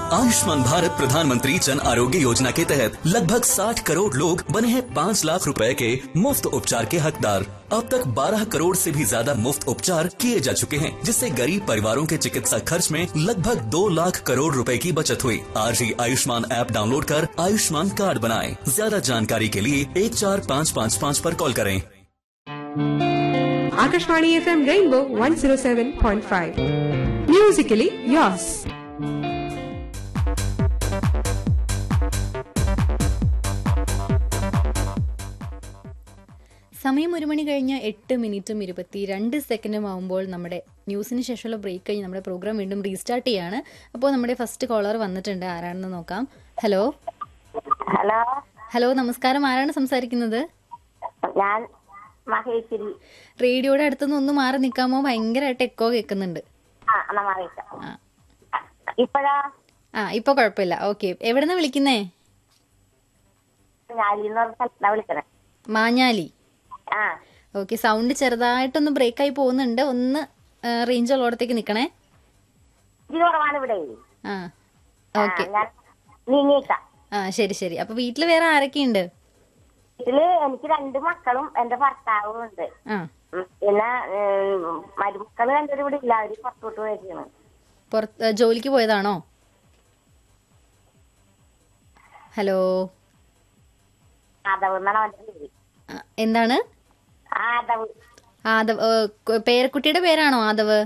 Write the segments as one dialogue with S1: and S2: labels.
S1: आयुष्मान भारत प्रधानमंत्री जन आरोग्य योजना के तहत लगभग 60 करोड़ लोग बने हैं 5 लाख रुपए के मुफ्त उपचार के हकदार अब तक 12 करोड़ से भी ज्यादा मुफ्त उपचार किए जा चुके हैं जिससे गरीब परिवारों के चिकित्सा खर्च में लगभग 2 लाख करोड़ रुपए की बचत हुई आज ही आयुष्मान ऐप डाउनलोड कर आयुष्मान कार्ड बनाएं ज्यादा जानकारी के लिए एक चार पाँच पाँच पाँच पर कॉल करें
S2: Akashvani FM Rainbow 107.5. Musically yours.
S3: സമയം ഒരു മണി കഴിഞ്ഞ് എട്ട് മിനിറ്റും ഇരുപത്തി രണ്ട് സെക്കൻഡും ആകുമ്പോൾ നമ്മുടെ ന്യൂസിന് ശേഷമുള്ള ബ്രേക്ക് കഴിഞ്ഞ് നമ്മുടെ പ്രോഗ്രാം വീണ്ടും റീസ്റ്റാർട്ട് ചെയ്യാണ് അപ്പോൾ നമ്മുടെ ഫസ്റ്റ് കോളർ വന്നിട്ടുണ്ട് ആരാണെന്ന് നോക്കാം ഹലോ
S4: ഹലോ
S3: ഹലോ നമസ്കാരം ആരാണ് സംസാരിക്കുന്നത്
S4: ഞാൻ മഹേശ്വരി
S3: റേഡിയോയുടെ അടുത്തുനിന്ന് ഒന്ന് മാറി നിൽക്കാമോ ഭയങ്കരമായിട്ട് എക്കോ കേൾക്കുന്നുണ്ട്
S4: ആ എന്നാ മാറിയിക്കാം
S3: ആ.
S4: ഇപ്പഴാ
S3: ആ ഇപ്പോൾ കുഴപ്പമില്ല ഓക്കെ എവിടെന്നാ വിളിക്കുന്നേ
S4: ഞാൻ ഇന്ന് ഒരു സ്ഥലത്താ വിളിക്കണേ
S3: മാഞ്ഞാലി
S4: ആ
S3: ഓക്കെ സൗണ്ട് ചെറുതായിട്ടൊന്ന് ബ്രേക്കായി പോകുന്നുണ്ട് ഒന്ന് റേഞ്ച് ഉള്ളിടത്തേക്ക് നിൽക്കണേ
S4: ഇത് കുറവാണ് ഇവിടെ
S3: ആ
S4: ആ,
S3: ഓക്കെ
S4: ഞാൻ നീങ്ങിയേക്കാം
S3: ആ ശരി ശരി അപ്പൊ വീട്ടിൽ വേറെ ആരൊക്കെയുണ്ട്
S4: ഇതില് എനിക്ക് രണ്ട് മക്കളും എന്റെ ഭർത്താവും ഉണ്ട്
S3: ആ
S4: ഉം, പിന്നെ ഏഹ്, മരുമക്കള് രണ്ടുപേരും ഇവിടെ ഇല്ല അവര് പുറത്തോട്ട് പോയിരിക്കുന്നു
S3: പുറത്ത് ഏ, ജോലിക്ക് പോയതാണോ ഹലോ
S4: ആദവ് എന്നാണ് അവന്റെ പേര്
S3: ആ, എന്താണ്
S4: ആദവ്
S3: ആദവ് ഏ, കു- പേരക്കുട്ടിയുടെ പേരാണോ ആദവ്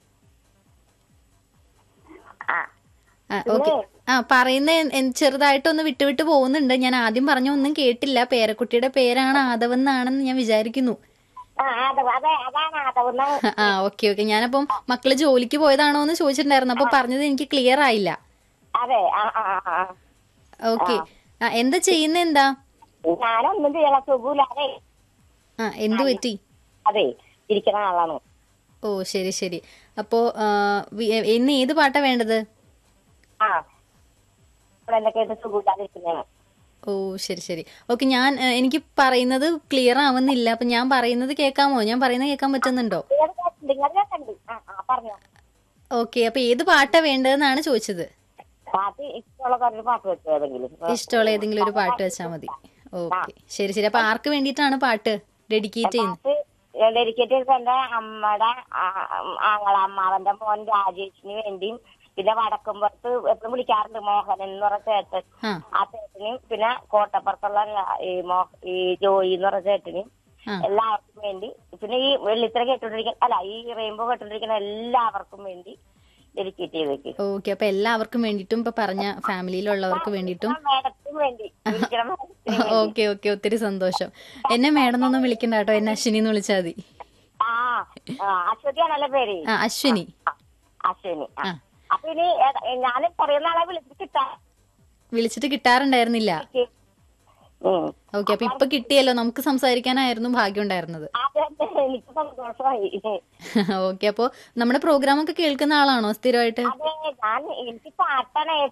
S4: ആ
S3: ആ ഓക്കെ ആ പറയുന്ന എൻ- എൻ- ചെറുതായിട്ടൊന്ന് വിട്ടുവിട്ട് പോകുന്നുണ്ട് ഞാൻ ആദ്യം പറഞ്ഞ ഒന്നും കേട്ടില്ല പേരക്കുട്ടിയുടെ പേരാണ് ആദവ് എന്നാണെന്ന് ഞാൻ വിചാരിക്കുന്നു
S4: ആ ആദവ് അതെ അതാണ് ആദവ് എന്നാണ്
S3: ആ ഓക്കെ ഓക്കെ ഞാനപ്പം മക്കള് ജോലിക്ക് പോയതാണോ എന്ന് ചോദിച്ചിട്ടുണ്ടായിരുന്നു അപ്പൊ പറഞ്ഞത് എനിക്ക് ക്ലിയർ ആയില്ല
S4: അതെ ആ ആ ആ, ആ
S3: ഓക്കെ ആ എന്താ ചെയ്യുന്ന എന്താ
S4: ഞാനൊന്നും ചെയ്യണ സുഖമില്ലാതെ
S3: ആ എന്തു പറ്റി
S4: അതെ ഇരിക്കുന്ന ആളാണ്
S3: ഓ ശരി ശരി അപ്പോ ആ, വി- എ- ഇന്ന് ഏത് പാട്ടാ വേണ്ടത്
S4: ആ ഇവിടെ എന്തൊക്കെ ആയിട്ട് സുഖമില്ലാതിരിക്കുന്നതാണ്
S3: ഓ ശരി ശരി ഓക്കെ ഞാൻ ആ, എനിക്ക് പറയുന്നത് ക്ലിയർ ആവുന്നില്ല അപ്പൊ ഞാൻ പറയുന്നത് കേൾക്കാമോ ഞാൻ പറയുന്നത് കേൾക്കാൻ പറ്റുന്നുണ്ടോ
S4: നിങ്ങൾ കേൾക്കുന്നുണ്ട്, നിങ്ങൾ കേൾക്കുന്നുണ്ട്. ആ ആ പറഞ്ഞോ
S3: ഓക്കെ അപ്പൊ ഏത് പാട്ടാ വേണ്ടതെന്നാണ് ചോദിച്ചത്
S4: പാട്ട് ഇഷ്ടമുള്ള കുറേ പാട്ട് വെച്ചു ഏതെങ്കിലും
S3: ഇഷ്ടമുള്ള ഏതെങ്കിലും ഒരു പാട്ട് വെച്ചാൽ മതി ഓക്കെ ശരി ശരി അപ്പൊ ആർക്ക് വേണ്ടിയിട്ടാണ് പാട്ട് ഡെഡിക്കേറ്റ് ചെയ്യുന്നത്
S4: പാട്ട് ഡെഡിക്കേറ്റ് ചെയ്തത് എന്റെ അമ്മയുടെ ആങ്ങളമ്മാവന്റെ മോൻ രാജേഷിന് വേണ്ടിയും പിന്നെ വടക്കുംപുറത്ത് എപ്പോഴും വിളിക്കാറുണ്ട് മോഹൻ എന്ന് പറഞ്ഞ ചേട്ടൻ
S3: ആ
S4: ആ ചേട്ടനും പിന്നെ കോട്ടപ്പുറത്തുള്ള ര- ഈ മോ ഈ ജോയി എന്ന് പറഞ്ഞ ചേട്ടനും
S3: ആ.
S4: എല്ലാവർക്കും വേണ്ടി പിന്നെ ഈ വെള്ളിത്തിര കേട്ടോണ്ടിരിക്കുന്ന അല്ല ഈ റെയിൻബോ കേട്ടോണ്ടിരിക്കുന്ന എല്ലാവർക്കും വേണ്ടി ഡെഡിക്കേറ്റ് ചെയ്തേക്ക്
S3: ഓക്കെ അപ്പൊ എല്ലാവർക്കും വേണ്ടിയിട്ടും ഇപ്പൊ പറഞ്ഞ ഫാമിലിയിലുള്ളവർക്ക് വേണ്ടിയിട്ടും
S4: മേഡത്തിന് വേണ്ടി വിളിക്കണം മേഡത്തിന് വേണ്ടി.
S3: ഓക്കെ ഓക്കെ ഒത്തിരി സന്തോഷം എന്നെ മേഡം എന്നൊന്നും വിളിക്കണ്ട കേട്ടോ എന്നെ അശ്വിനി എന്ന് വിളിച്ചാൽ മതി
S4: ആ ആ, അശ്വതിയാണല്ലേ പേര്
S3: ആ അശ്വിനി
S4: ആ, അശ്വിനി ആ.
S3: ആ.
S4: അപ്പൊ ഇനി ഞാൻ കുറെ നാളെ വിളിച്ചിട്ട് കിട്ടാം
S3: വിളിച്ചിട്ട് കിട്ടാറുണ്ടായിരുന്നില്ല
S4: ഉം.
S3: ഓക്കെ അപ്പൊ ഇപ്പൊ കിട്ടിയല്ലോ നമുക്ക് സംസാരിക്കാനായിരുന്നു ഭാഗ്യം ഉണ്ടായിരുന്നത്
S4: അതെ എനിക്ക് സന്തോഷമായി
S3: ഓക്കെ അപ്പോ നമ്മുടെ പ്രോഗ്രാം ഒക്കെ കേൾക്കുന്ന ആളാണോ സ്ഥിരമായിട്ട്
S4: അതെ ഞാൻ എനിക്ക് പാട്ടാണ്